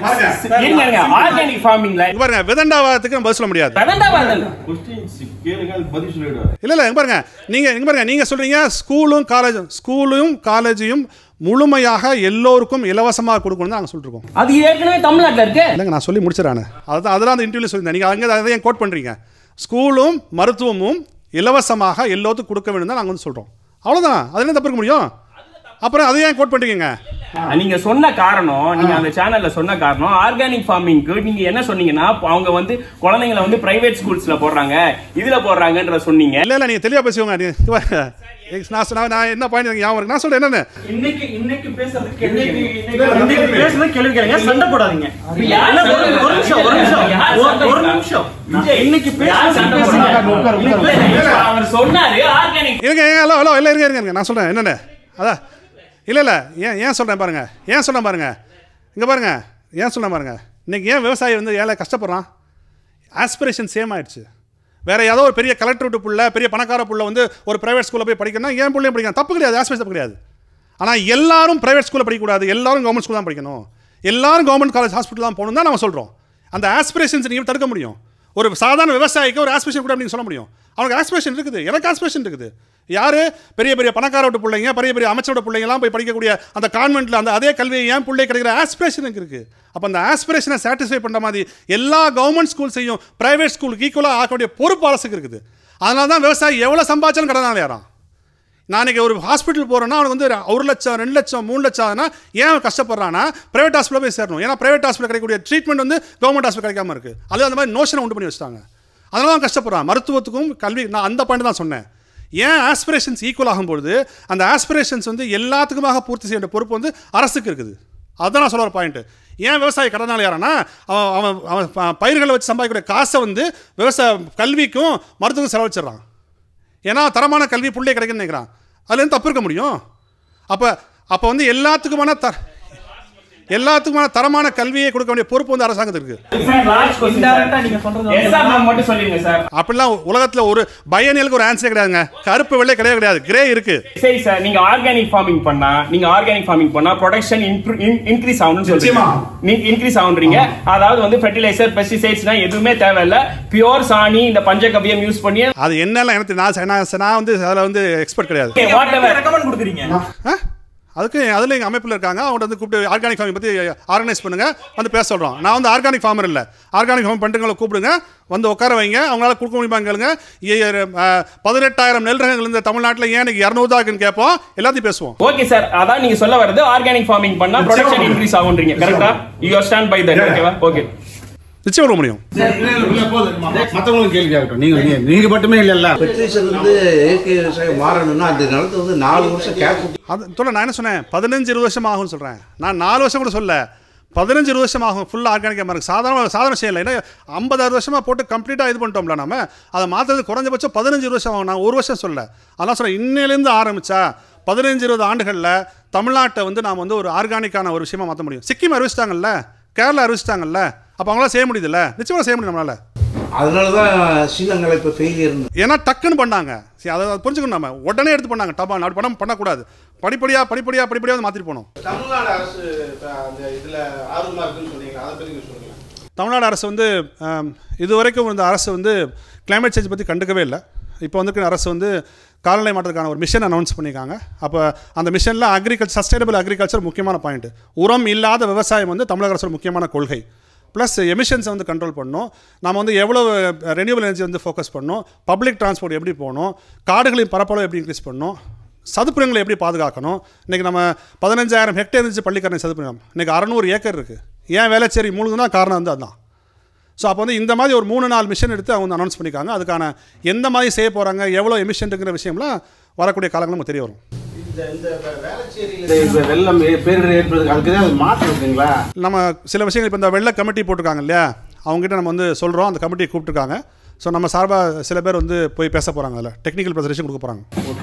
இருங்க இருங்க ஆர்கானிக் ஃபார்மிங்ல
இங்க பாருங்க விதண்டாவாதத்துக்கு நம்ம பதில் சொல்ல முடியாது
பதண்டாவாதல்
கேளுங்க அதுக்கு பதில் சொல்லிடுவாரு
இல்லை இல்லை இங்க பாருங்க நீங்கள் இங்க பாருங்க நீங்கள் சொல்றீங்க ஸ்கூலும் காலேஜும் ஸ்கூலும் காலேஜையும் முழுமையாக எல்லோருக்கும் இலவசமாக கொடுக்கணும் தான் நாங்கள் சொல்லிருக்கோம்
அது ஏற்கனவே தமிழ்நாட்டுல இருக்கு
இல்லைங்க நான் சொல்லி முடிச்சிடறேன் அதுதான் அதெல்லாம் அந்த இன்டர்வியூல சொல்லியிருந்தேன் நீங்கள் அங்கே அதை ஏன் கோட் பண்ணுறீங்க ஸ்கூலும் மருத்துவமும் இலவசமாக எல்லோத்துக்கும் கொடுக்க வேண்டும் தான் நாங்கள் வந்து சொல்கிறோம் அவ்வளோதான் அதில் என்ன தப்பு இருக்க முடியும் அப்புறம் அதை ஏன் கோட் பண்ணுறீங்க
நீங்க சொன்ன காரணம் நீங்க அந்த சேனல்ல சொன்ன காரணம் ஆர்கானிக் ஃபார்மிங்க்கு நீங்க என்ன சொன்னீங்கன்னா அவங்க வந்து குழந்தைங்களை வந்து பிரைவேட் ஸ்கூல்ஸ்ல போடுறாங்க இதுல போடுறாங்கன்ற சொன்னீங்க
இல்லை இல்லை நீங்கள் தெளிவாக பேசுவாங்க நீ- இங்க பாருங்க. நான் சொன்ன- நான் என்ன பாயிண்ட் எனக்கு ஞாபகம் இருக்கு நான் சொல்கிறேன் என்னென்னு
இன்னைக்கு இன்னைக்கு பேசுறது கேள்வி இன்னைக்கு பேசுறது கேள்வி கேளுங்க சண்டை போடாதீங்க
யார்
இல்ல, ஒரு
சண்டை
ஒரு நிமிஷம் ஒரு நிமிஷம்
யார்
ஒரு-
சண்டை
ஒரு
போடுறா?
நிமிஷம்
விஜய்,
இன்னைக்கு
யார்
பேசுறது
சண்டை
பேசுங்க.
போடுறா? அவர் சொன்னாரு ஆர்கானிக்
இருங்க ஏங்க ஹலோ ஹலோ இல்லை இருங்க இருங்க இருங்க. நான் சொல்கிறேன் என்னென்ன அதான் இல்லை இல்லை ஏன் ஏன் சொல்கிறேன் பாருங்க ஏன் சொல்கிறேன் பாருங்க இங்கே பாருங்க ஏன் சொல்கிறேன் பாருங்க இன்னைக்கு ஏன் விவசாயி வந்து ஏழை கஷ்டப்படுறான் ஆஸ்பிரேஷன் சேம் ஆயிடுச்சு வேற ஏதோ ஒரு பெரிய கலெக்டர் வீட்டு புள்ள பெரிய பணக்கார புள்ள வந்து ஒரு பிரைவேட் ஸ்கூலில் போய் படிக்கணும்னா ஏன் பிள்ளையும் படிக்கணும் தப்பு கிடையாது ஆஸ்பிரேஷன் தப்பு கிடையாது ஆனால் எல்லாரும் பிரைவேட் ஸ்கூலில் படிக்கக்கூடாது எல்லாரும் கவர்மெண்ட் ஸ்கூல் தான் படிக்கணும் எல்லாரும் கவர்மெண்ட் காலேஜ் ஹாஸ்பிட்டல் தான் போகணும் தான் நம்ம சொல்கிறோம் அந்த ஆஸ்பிரேஷன்ஸ் நீங்கள் தடுக்க முடியும் ஒரு சாதாரண விவசாயிக்கு ஒரு ஆஸ்பிரேஷன் கூட அப்படின்னு சொல்ல முடியும் அவனுக்கு ஆஸ்பிரேஷன் இருக்குது எனக்கு ஆஸ்பிரேஷன் இருக்குது யார் பெரிய பெரிய பணக்கார விட்டு பிள்ளைங்க பெரிய பெரிய அமைச்சரோட பிள்ளைங்கலாம் போய் படிக்கக்கூடிய அந்த கான்வென்ட்டில் அந்த அதே கல்வியை ஏன் பிள்ளை கிடைக்கிற ஆஸ்பிரேஷன் எனக்கு இருக்குது அப்போ அந்த ஆஸ்பிரேஷனை சாட்டிஸ்ஃபை பண்ணுற மாதிரி எல்லா கவர்மெண்ட் ஸ்கூல்ஸையும் பிரைவேட் ஸ்கூலுக்கு ஈக்குவலாக ஆக்கக்கூடிய பொறுப்பு அரசுக்கு இருக்குது அதனால தான் விவசாயி எவ்வளோ சம்பாதிச்சாலும் கடனால ஏறான் நான் இன்னைக்கு ஒரு ஹாஸ்பிட்டல் போகிறேன்னா அவனுக்கு வந்து ஒரு லட்சம் ரெண்டு லட்சம் மூணு லட்சம் ஆகுதுன்னா ஏன் அவன் கஷ்டப்படுறான்னா பிரைவேட் ஹாஸ்பிட்டல் போய் சேரணும் ஏன்னா பிரைவேட் ஹாஸ்பிட்டல் கிடைக்கக்கூடிய ட்ரீட்மெண்ட் வந்து கவர்மெண்ட் ஹாஸ்பிட்டல் கிடைக்காம இருக்குது அது அந்த மாதிரி நோஷனை உண்டு பண்ணி வச்சிட்டாங்க அதனால தான் கஷ்டப்படுறான் மருத்துவத்துக்கும் கல்வி நான் அந்த பாயிண்ட் தான் சொன்னேன் ஏன் ஆஸ்பிரேஷன்ஸ் ஈக்குவல் ஆகும்பொழுது அந்த ஆஸ்பிரேஷன்ஸ் வந்து எல்லாத்துக்குமாக பூர்த்தி செய்ய வேண்டிய பொறுப்பு வந்து அரசுக்கு இருக்குது அதுதான் நான் சொல்ல ஒரு பாயிண்ட் ஏன் விவசாயி கடனாளி யாரனா அவன் அவன் அவன் ப- பயிர்களை வச்சு சம்பாதிக்கக்கூடிய காசை வந்து விவசாய கல்விக்கும் மருத்துவம் செலவழிச்சிடுறான் ஏன்னா தரமான கல்வி புள்ளே கிடைக்குன்னு நினைக்கிறான் அதுலேருந்து தப்பு இருக்க முடியும் அப்போ அப்போ வந்து எல்லாத்துக்குமான த எல்லாத்துக்குமான தரமான கல்வியை கொடுக்க வேண்டிய பொறுப்பு வந்து அரசாங்கத்துக்கு இருக்குது
Indirect-ஆ நீங்க சொல்றது வந்து
எஸ்ஆர் மேம் மட்டும் சொல்லிருங்க சார்
அப்படிலாம் உலகத்தில் ஒரு பயனியலுக்கு ஒரு ஆன்சரே கிடையாதுங்க கருப்பு வெள்ளை கிடையாது கிடையாது கிரே இருக்குது
சரி சார் நீங்க ஆர்கானிக் ஃபார்மிங் பண்ணா நீங்க ஆர்கானிக் ஃபார்மிங் பண்ணா ப்ரொடக்ஷன் இன்க்ரீஸ் ஆகணும்னு சொல்றீங்க நீங்க இன்க்ரீஸ் ஆகுன்றீங்க அதாவது வந்து ஃபெர்டிலைசர் பெஸ்டிசைட்ஸ்னா எதுவுமே தேவையில்ல பியூர் சாணி இந்த பஞ்சகவ்யம் யூஸ் பண்ணி
அது என்னெல்லாம் எனக்கு தெரியும். நான் நான் நான் வந்து அதில் வந்து எக்ஸ்பர்ட் கிடையாது
வாட் எவர்
ரெக்கமெண்ட் கொடுக்குறீங்க
ஆ? அதுக்கு அதில் எங்கள் அமைப்பில் இருக்காங்க அவங்க வந்து கூப்பிட்டு ஆர்கானிக் ஃபார்மிங் பற்றி ஆர்கனைஸ் பண்ணுங்க வந்து பேச சொல்கிறோம் நான் வந்து ஆர்கானிக் ஃபார்மர் இல்லை ஆர்கானிக் ஃபார்ம் பண்ணுறவங்களை கூப்பிடுங்க வந்து உட்கார வைங்க அவங்களால கொடுக்க முடியுமா கேளுங்க ஏ- ஆ, பதினெட்டாயிரம் நெல் ரகங்கள் இந்த தமிழ்நாட்டில் ஏன் எனக்கு இரநூறு தான் இருக்குன்னு கேட்போம் எல்லாத்தையும் பேசுவோம்
ஓகே சார் அதான் நீங்க சொல்ல வர்றது ஆர்கானிக் ஃபார்மிங் பண்ணா ப்ரொடக்ஷன் இன்க்ரீஸ் ஆகுன்றீங்க கரெக்டா யூ ஸ்டாண்ட் பை தட் ஓகேவா ஓகே
நிச்சயம் வர முடியும்
மத்தவங்களுக்கு கேள்வி கேட்கட்டும் நீங்க நீங்க- நீங்க மட்டுமே இல்லல்ல
பெட்ரிஷன் வந்து இயற்கை விவசாயம் மாறணும்னா அந்த நிலத்தை வந்து நாலு வருஷம் கேப்
அது சொல்ல நான் என்ன சொன்னேன் பதினஞ்சு இருபது வருஷம் ஆகும்னு சொல்கிறேன் நான் நாலு வருஷம் கூட சொல்ல பதினஞ்சு இருபது வருஷம் ஆகும் ஃபுல்லாக ஆர்கானிக்காக மாறும் சாதாரண சாதாரண விஷயம் இல்லை ஏன்னா ஐம்பதாறு வருஷமாக போட்டு கம்ப்ளீட்டாக இது பண்ணிட்டோம்ல நம்ம அதை மாற்றுறது குறைஞ்சபட்சம் பதினஞ்சு இருபது வருஷம் ஆகும் நான் ஒரு வருஷம் சொல்ல அதெல்லாம் சொல்கிறேன் இன்னிலேருந்து ஆரம்பித்தா பதினஞ்சு இருபது ஆண்டுகளில் தமிழ்நாட்டை வந்து நாம் வந்து ஒரு ஆர்கானிக்கான ஒரு விஷயமா மாற்ற முடியும் சிக்கிம் அறிவிச்சிட்டாங்கல்ல கேரளா அறிவிச்சிட்டாங்கல்ல அப்போ அவங்களால செய்ய முடியுதுல்ல நிச்சயமாக செய்ய முடியும் நம்மளால
அதனால தான் ஸ்ரீலங்காவில் இப்போ ஃபெயிலியர்னு
ஏன்னா டக்குன்னு பண்ணாங்க சரி அதை அதை புரிஞ்சுக்கணும் நம்ம உடனே எடுத்து பண்ணாங்க டபா அப்படி படம் பண்ணக்கூடாது படிப்படியாக படிப்படியாக படிப்படியாக வந்து மாற்றிட்டு போகணும்
தமிழ்நாடு அரசு இப்ப அந்த இதுல ஆர்வமா இருக்குன்னு சொன்னீங்களா அதை பத்தி நீங்க சொல்லுங்க
தமிழ்நாடு அரசு வந்து ஆம், இதுவரைக்கும் இந்த அரசு வந்து climate சேஞ்ச் பற்றி கண்டுக்கவே இல்லை இப்போ வந்திருக்கிற அரசு வந்து காலநிலை மாற்றத்துக்கான ஒரு மிஷன் அனௌன்ஸ் பண்ணியிருக்காங்க அப்போ அந்த மிஷனில் அக்ரிகல்ச்சர் சஸ்டைனபிள் அக்ரிகல்ச்சர் முக்கியமான பாயிண்ட் உரம் இல்லாத விவசாயம் வந்து தமிழக அரசோட முக்கியமான கொள்கை ப்ளஸ் எமிஷன்ஸை வந்து கண்ட்ரோல் பண்ணணும் நம்ம வந்து எவ்வளோ ரெனியூவல் எனர்ஜி வந்து ஃபோக்கஸ் பண்ணணும் பப்ளிக் டிரான்ஸ்போர்ட் எப்படி போகணும் காடுகளின் பரப்பளவு எப்படி இன்க்ரீஸ் பண்ணணும் சதுப்புரங்களை எப்படி பாதுகாக்கணும் இன்றைக்கி நம்ம பதினஞ்சாயிரம் ஹெக்டேர் இருந்துச்சு பள்ளிக்கரணை சதுப்புரம் இன்றைக்கி அறநூறு ஏக்கர் இருக்குது ஏன் வேலைச்சேரி மூணுதுன்னா காரணம் வந்து அதுதான் ஸோ அப்போ வந்து இந்த மாதிரி ஒரு மூணு நாலு மிஷன் எடுத்து அவங்க வந்து அனௌன்ஸ் பண்ணியிருக்காங்க அதுக்கான எந்த மாதிரி செய்ய போகிறாங்க எவ்வளோ எமிஷன் இருக்கிற விஷயம்லாம் வரக்கூடிய காலங்கள் நமக்கு தெரிய வரும்
இந்த இந்த வே- வேளச்சேரியில
இந்த இப்ப வெள்ளம் ஏ- பேரிடர் ஏற்படுறதுக்கு அதுக்கு ஏதாவது மாற்றம் இருக்குங்களா
நம்ம சில விஷயங்கள் இப்போ இந்த வெள்ள கமிட்டி போட்டிருக்காங்க இல்லையா அவங்ககிட்ட நம்ம வந்து சொல்கிறோம் அந்த கமிட்டியை கூப்பிட்டுருக்காங்க ஸோ நம்ம சார்பாக சில பேர் வந்து போய் பேச போகிறாங்க அதில் டெக்னிக்கல் ப்ரெசன்டேஷன் கொடுக்க போகிறாங்க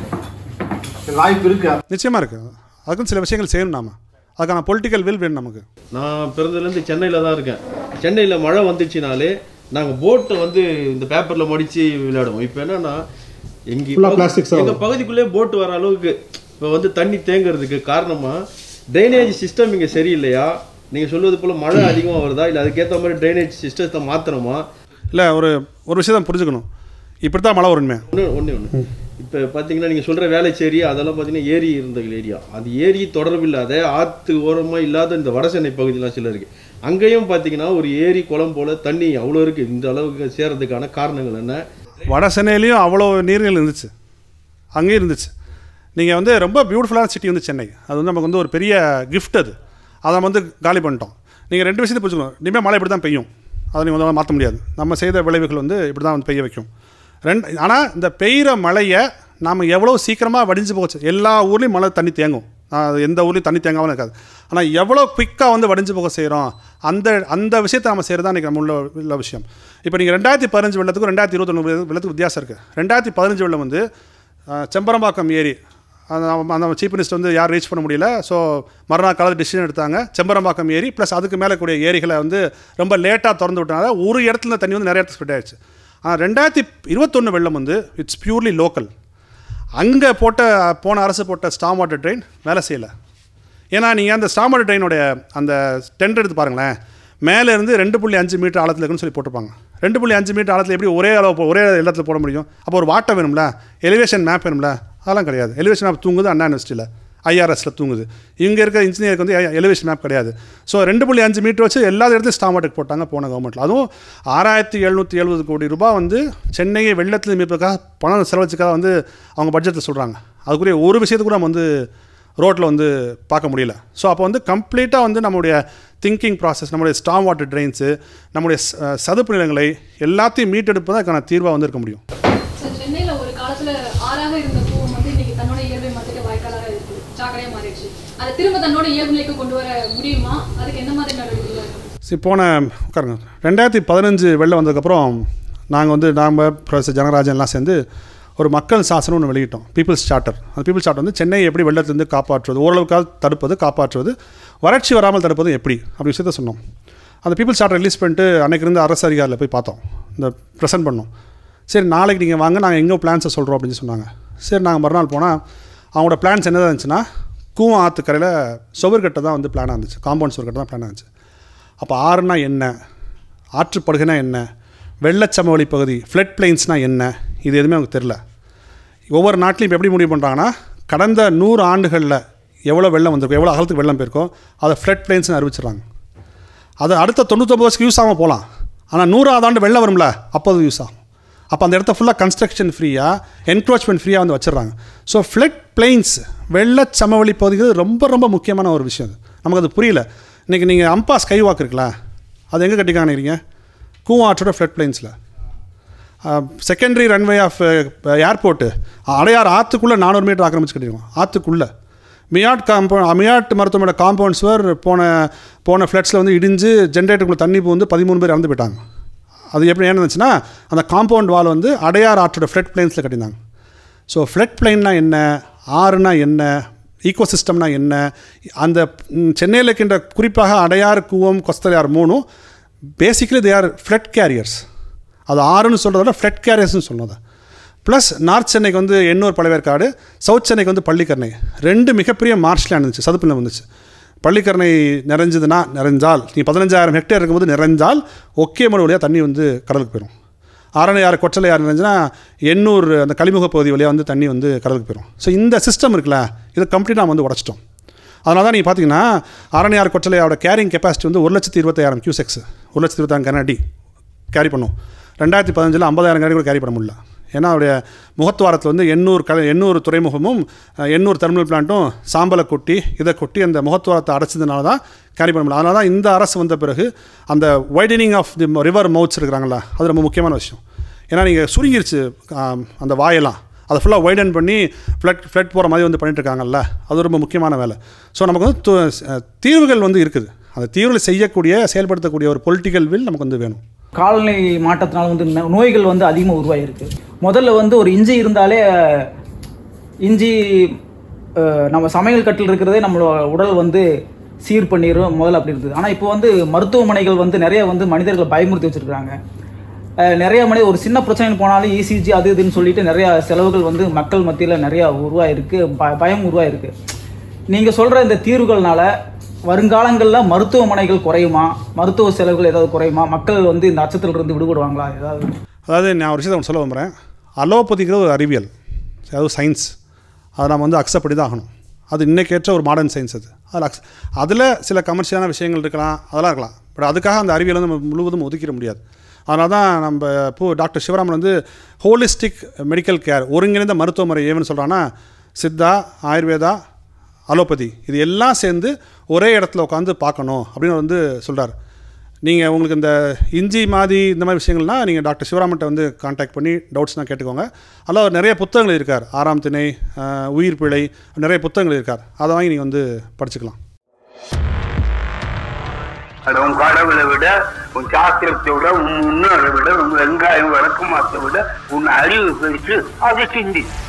வாய்ப்பு இருக்கு
நிச்சயமாக இருக்குது அதுக்கும் சில விஷயங்கள் செய்யணும் நாம அதுக்கான பொலிட்டிக்கல் வில் வேணும் நமக்கு
நான் பிறந்ததுலேருந்து சென்னையில் தான் இருக்கேன் சென்னையில் மழை வந்துச்சுனாலே நாங்கள் போட்டை வந்து இந்த பேப்பரில் மடித்து விளையாடுவோம் இப்போ என்னன்னா
Full ஆ plastics ஆ
எங்க
வரும்.
பகுதிக்குள்ளே போட்டு வர அளவுக்கு இப்போ வந்து தண்ணி தேங்குறதுக்கு காரணமா ட்ரைனேஜ் சிஸ்டம் இங்க சரியில்லையா நீங்க சொல்வது போல மழை அதிகமா வருதா இல்ல அதுக்கேத்த மாதிரி ட்ரைனேஜ் சிஸ்டத்தை மாத்தணுமா
இல்லை ஒரு ஒரு விஷயத்தை புரிஞ்சுக்கணும் இப்படி தான் மழை வருமே
ஒன்று ஒன்று ஒன்று இப்போ பார்த்தீங்கன்னா நீங்கள் சொல்கிற வேலைச்சேரி அதெல்லாம் பார்த்தீங்கன்னா ஏரி இருந்த ஏரியா அது ஏரி தொடர்பு இல்லாத ஆற்று ஓரமாக இல்லாத இந்த வடசென்னை பகுதியெலாம் சில இருக்கு அங்கேயும் பார்த்தீங்கன்னா ஒரு ஏரி குளம் போல தண்ணி அவ்வளோ இருக்குது இந்த அளவுக்கு சேர்றதுக்கான காரணங்கள் என்ன
வட சென்னையிலையும் அவ்வளோ நீர்நிலை இருந்துச்சு அங்கேயும் இருந்துச்சு நீங்கள் வந்து ரொம்ப பியூட்டிஃபுல்லான சிட்டி வந்து சென்னை அது வந்து நமக்கு வந்து ஒரு பெரிய கிஃப்ட் அது அதை நம்ம வந்து காலி பண்ணிட்டோம் நீங்கள் ரெண்டு விஷயத்தை புரிஞ்சுக்கணும் இனிமேல் மழை இப்படி தான் பெய்யும் அதை நீங்கள் வந்து மாற்ற முடியாது நம்ம செய்த விளைவுகள் வந்து இப்படி தான் வந்து பெய்ய வைக்கும் ரெண்டு ஆனால் இந்த பெய்கிற மழையை நாம் எவ்வளோ சீக்கிரமாக வடிஞ்சு போச்சு எல்லா ஊர்லேயும் மழை தண்ணி தேங்கும் அது எந்த ஊர்லேயும் தண்ணி தேங்காமல் இருக்காது ஆனால் எவ்வளோ குயிக்காக வந்து வடிஞ்சு போக செய்கிறோம் அந்த அந்த விஷயத்தை நம்ம செய்கிறது தான் இன்றைக்கி நம்ம உள்ள உள்ள விஷயம் இப்போ நீங்கள் ரெண்டாயிரத்தி பதினஞ்சு வெள்ளத்துக்கும் ரெண்டாயிரத்தி இருபத்தொன்று வெள்ளத்துக்கு வித்தியாசம் இருக்குது ரெண்டாயிரத்தி பதினஞ்சு வெள்ளம் வந்து அஹ், செம்பரம்பாக்கம் ஏரி அந்த அந்த சீஃப் மினிஸ்டர் வந்து யாரும் ரீச் பண்ண முடியல ஸோ மறுநாள் காலத்து டிசிஷன் எடுத்தாங்க செம்பரம்பாக்கம் ஏரி ப்ளஸ் அதுக்கு மேலே கூடிய ஏரிகளை வந்து ரொம்ப லேட்டாக திறந்து விட்டனால ஒரு இடத்துல இந்த தண்ணி வந்து நிறைய இடத்துல ஸ்ப்ரெட் ஆயிடுச்சு ஆனால் ரெண்டாயிரத்தி இருபத்தொன்று வெள்ளம் வந்து இட்ஸ் பியூர்லி லோக்கல் அங்கே போட்ட போன அரசு போட்ட ஸ்டாம் வாட்டர் ட்ரெயின் வேலை செய்யலை ஏன்னா நீங்கள் அந்த ஸ்டாம் வாட்டர் ட்ரெயினோடைய அந்த டெண்டர் எடுத்து பாருங்களேன் மேலே இருந்து ரெண்டு புள்ளி அஞ்சு மீட்டர் ஆழத்தில் இருக்குன்னு சொல்லி போட்டிருப்பாங்க ரெண்டு புள்ளி அஞ்சு மீட்டர் ஆழத்தில் எப்படி ஒரே அளவு போ- ஒரே இடத்துல போட முடியும் அப்போ ஒரு வாட்டர் வேணும்ல எலிவேஷன் மேப் வேணும்ல அதெல்லாம் கிடையாது எலிவேஷன் மேப் தூங்குது அண்ணா யூனிவர்சிட்டியில் ஐஆர்எஸில் தூங்குது இங்கே இருக்க இன்ஜினியருக்கு வந்து எலிவேஷன் மேப் கிடையாது ஸோ ரெண்டு புள்ளி அஞ்சு மீட்டர் வச்சு எல்லா இடத்துலையும் ஸ்டாம் வாட்டர் போட்டாங்க போன கவர்மெண்ட்டில் அதுவும் ஆறாயிரத்தி எழுநூற்றி எழுபது கோடி ரூபாய் வந்து சென்னையை வெள்ளத்தில் மீட்பதற்காக பணம் செலவழிச்சுக்காக வந்து அவங்க பட்ஜெட்டில் சொல்கிறாங்க அதுக்குரிய ஒரு விஷயத்துக்கு கூட நம்ம வந்து ரோட்டில் வந்து பார்க்க முடியல ஸோ அப்போ வந்து கம்ப்ளீட்டாக வந்து நம்மளுடைய திங்கிங் ப்ராசஸ் நம்மளுடைய ஸ்டாம் வாட்டர் ட்ரெயின்ஸு நம்முடைய ச- அஹ் சதுப்பு நிலங்களை எல்லாத்தையும் மீட்டெடுப்பு தான் அதுக்கான தீர்வாக வந்து இருக்க முடியும்
சார் சென்னையில ஒரு காலத்துல ஆறாக இருந்த பூவம் வந்து இன்னைக்கு தன்னோட இயல்பை மாத்திட்டு வாய்க்காலாக இருக்கு சாக்கடையா மாறிடுச்சு அதை திரும்ப தன்னோட இயல்பு நிலைக்கு கொண்டு வர முடியுமா அதுக்கு என்ன மாதிரி நடவடிக்கைகள் எடுக்கணும்?
சரி போன உட்காருங்க ரெண்டாயிரத்தி பதினஞ்சு வெளில வந்ததுக்கப்புறம் நாங்கள் வந்து நாம் ப்ரொஃபஸர் ஜனராஜன் எல்லாம் சேர்ந்து ஒரு மக்கள் சாசனம் ஒன்று வெளியிட்டோம் பீப்புள்ஸ் சார்ட்டர் அந்த பீப்புள்ஸ் சார்ட்டர் வந்து சென்னை எப்படி வெள்ளத்திலிருந்து காப்பாற்றுவது ஓரளவுக்காக தடுப்பது காப்பாற்றுவது வறட்சி வராமல் தடுப்பது எப்படி அப்படி விஷயத்த சொன்னோம் அந்த பீப்புள்ஸ் சார்ட்டர் ரிலீஸ் பண்ணிட்டு அன்னைக்கு இருந்த அரசு அதிகாரியில் போய் பார்த்தோம் இந்த ப்ரெசென்ட் பண்ணோம் சரி நாளைக்கு நீங்கள் வாங்க நாங்கள் எங்கே பிளான்ஸை சொல்கிறோம் அப்படின்னு சொன்னாங்க சரி நாங்கள் மறுநாள் போனால் அவங்களோட பிளான்ஸ் என்னதான் இருந்துச்சுன்னா கூவம் ஆற்றுக்கரையில் சுவர்கட்டை தான் வந்து பிளானாக இருந்துச்சு காம்பவுண்ட் சுவர்கட்டை தான் பிளானாக இருந்துச்சு அப்போ ஆறுனா என்ன ஆற்றுப்படுகைனா என்ன வெள்ளச்சமவெளி பகுதி ஃப்ளட் பிளைன்ஸ்னால் என்ன இது எதுவுமே அவங்களுக்கு தெரில ஒவ்வொரு நாட்டிலையும் இப்போ எப்படி முடிவு பண்ணுறாங்கன்னா கடந்த நூறு ஆண்டுகளில் எவ்வளோ வெள்ளம் வந்திருக்கும் எவ்வளோ அகலத்துக்கு வெள்ளம் போயிருக்கோ அதை ஃப்ளட் பிளைன்ஸ்னு அறிவிச்சிடுறாங்க அது அடுத்த தொண்ணூத்தொம்பது வருஷத்துக்கு யூஸ் ஆகாமல் போகலாம் ஆனால் நூறாவது ஆண்டு வெள்ளம் வரும்ல அப்போ அது யூஸ் ஆகும் அப்போ அந்த இடத்த ஃபுல்லாக கன்ஸ்ட்ரக்ஷன் ஃப்ரீயாக என்க்ரோச்மெண்ட் ஃப்ரீயாக வந்து வச்சிடுறாங்க ஸோ ஃப்ளட் பிளைன்ஸ் வெள்ள சமவெளி பகுதிகள் ரொம்ப ரொம்ப முக்கியமான ஒரு விஷயம் அது நமக்கு அது புரியல இன்றைக்கி நீங்கள் அம்பா ஸ்கை வாக் இருக்குல்ல அது எங்கே கட்டிக்காங்க நினைக்கிறீங்க கூவாற்றோட ஃப்ளட் பிளைன்ஸில் secondary runway of airport Adyar ஆற்றுக்குள்ளே நானூறு மீட்டர் ஆக்கிரமிச்சு கட்டிருக்கோம் ஆற்றுக்குள்ளே மியாட் காம்பவுண்ட் மியாட் மருத்துவமனை காம்பவுண்ட் சுவர் போன போன ஃப்ளட்ஸில் வந்து இடிஞ்சு ஜென்ரேட்டருக்குள்ள தண்ணி வந்து பதிமூணு பேர் இறந்து போயிட்டாங்க அது எப்படி என்ன இருந்துச்சுன்னா அந்த காம்பவுண்ட் வால் வந்து அடையார் ஆற்றோட ஃப்ளட் பிளைன்ஸில் கட்டினாங்க ஸோ ஃப்ளட் பிளைன்னா என்ன ஆறுனா என்ன ஈகோசிஸ்டம்னா என்ன அந்த ம், சென்னையில் இருக்கின்ற குறிப்பாக அடையார் கூவம் கொஸ்தலையார் மூணும் basically they are flood carriers அது ஆறுன்னு சொல்கிறத விட ஃப்ளட் கேரியர்ஸ்னு சொன்னது ப்ளஸ் நார்த் சென்னைக்கு வந்து எண்ணூர் பழவேற்காடு சவுத் சென்னைக்கு வந்து பள்ளிக்கரணை ரெண்டு மிகப்பெரிய மார்ஷ்லேண்ட் இருந்துச்சு சதுப்பு நிலம் வந்துச்சு பள்ளிக்கரணை நிறைஞ்சதுன்னா நிறைஞ்சால் நீங்கள் பதினஞ்சாயிரம் ஹெக்டேர் இருக்கும்போது நிறைஞ்சால் ஒக்கே மடு வழியாக தண்ணி வந்து கடலுக்கு போயிடும் ஆரணையாறு கொற்றலையாறு நிறைஞ்சுன்னா எண்ணூர் அந்த கலிமுக பகுதி வழியாக வந்து தண்ணி வந்து கடலுக்கு போயிடும் ஸோ இந்த சிஸ்டம் இருக்குல்ல இதை கம்ப்ளீட்டாக நம்ம வந்து உடச்சிட்டோம் அதனால தான் நீங்கள் பார்த்தீங்கன்னா ஆரணையார் கொற்றலையாரோட கேரிங் கெப்பாசிட்டி வந்து ஒரு லட்சத்தி இருபத்தாயிரம் கியூசெக்ஸ் ஒரு லட்சத்தி இருபத்தாயிரம் கனடி கேரி பண்ணும் ரெண்டாயிரத்தி பதினஞ்சில் ஐம்பதாயிரம் கனடி கூட கேரி பண்ண முடியல ஏன்னா அவருடைய முகத்துவாரத்தில் வந்து எண்ணூர் க எண்ணூர் துறைமுகமும் அஹ், எண்ணூர் தெர்மினல் பிளான்ட்டும் சாம்பலை கொட்டி இதை கொட்டி அந்த முகத்துவாரத்தை அடைச்சதுனால தான் கேரி பண்ண முடியல அதனால தான் இந்த அரசு வந்த பிறகு அந்த widening of the river mouths இருக்கிறாங்களா அது ரொம்ப முக்கியமான விஷயம் ஏன்னா நீங்கள் சுருங்கிருச்சு ஆம், அந்த வாயெல்லாம் அதை ஃபுல்லாக வைடன் பண்ணி ஃப்ளட் ஃப்ளட் போகிற மாதிரி வந்து பண்ணிட்டு இருக்காங்கல்ல அது ரொம்ப முக்கியமான வேலை ஸோ நமக்கு வந்து து- அஹ், தீர்வுகள் வந்து இருக்குது அந்த தீர்வுகளை செய்யக்கூடிய செயல்படுத்தக்கூடிய ஒரு பொலிட்டிக்கல் வில் நமக்கு வந்து வேணும்
காலநிலை மாற்றத்தினால வந்து ந- நோய்கள் வந்து அதிகமாக உருவாகிருக்கு முதல்ல வந்து ஒரு இஞ்சி இருந்தாலே இஞ்சி அஹ், நம்ம சமையல் கட்டில் இருக்கிறதே நம்மளோட உடல் வந்து சீர் பண்ணிடும் முதல்ல அப்படி இருந்தது ஆனால் இப்போ வந்து மருத்துவமனைகள் வந்து நிறைய வந்து மனிதர்களை பயமுறுத்தி வச்சுருக்காங்க அஹ், நிறைய மணி ஒரு சின்ன பிரச்சனை போனாலும் இசிஜி அது இதுன்னு சொல்லிட்டு நிறைய செலவுகள் வந்து மக்கள் மத்தியில் நிறைய உருவாயிருக்கு ப பயம் உருவாயிருக்கு நீங்கள் சொல்கிற இந்த தீர்வுகள்னால வருங்காலங்களில் மருத்துவமனைகள் குறையுமா மருத்துவ செலவுகள் ஏதாவது குறையுமா மக்கள் வந்து இந்த அச்சத்திலிருந்து விடுபடுவாங்களா ஏதாவது
அதாவது நான் ஒரு விஷயத்தை ஒன்று சொல்ல விரும்புகிறேன் அலோபதிங்கிறது ஒரு அறிவியல் அதாவது சயின்ஸ் அதை நம்ம வந்து அக்செப்ட் பண்ணி தான் ஆகணும் அது இன்னைக்கேற்ற ஒரு மாடர்ன் சயின்ஸ் அது அதில் அக்ஸ் அதில் சில கமர்ஷியலான விஷயங்கள் இருக்கலாம் அதெல்லாம் இருக்கலாம் பட் அதுக்காக அந்த அறிவியலை வந்து நம்ம முழுவதும் ஒதுக்கிட முடியாது அதனால தான் நம்ம இப்போ டாக்டர் சிவராமன் வந்து ஹோலிஸ்டிக் மெடிக்கல் கேர் ஒருங்கிணைந்த மருத்துவ முறை ஏன்னு சொல்கிறான்னா சித்தா ஆயுர்வேதா அலோபதி இது எல்லாம் சேர்ந்து ஒரே இடத்துல உட்காந்து பார்க்கணும் அப்படின்னு வந்து சொல்கிறார் நீங்கள் உங்களுக்கு இந்த இஞ்சி மாதிரி இந்த மாதிரி விஷயங்கள்லாம் நீங்கள் டாக்டர் சிவராமன்ட்ட வந்து காண்டாக்ட் பண்ணி டவுட்ஸ்னால் கேட்டுக்கோங்க அதில் அவர் நிறைய புத்தகங்கள் இருக்கார் ஆறாம் திணை ஆஹ், உயிர் பிழை நிறைய புத்தகங்கள் இருக்கார் அதை வாங்கி நீங்கள் வந்து படிச்சுக்கலாம்
அது உன் கடவுளை விட உன் சாஸ்திரத்தை விட உன் முன்னோரை விட உன் வெங்காயம் விளக்கமாத்தை விட உன் அறிவு பெருசு அதை சிந்தி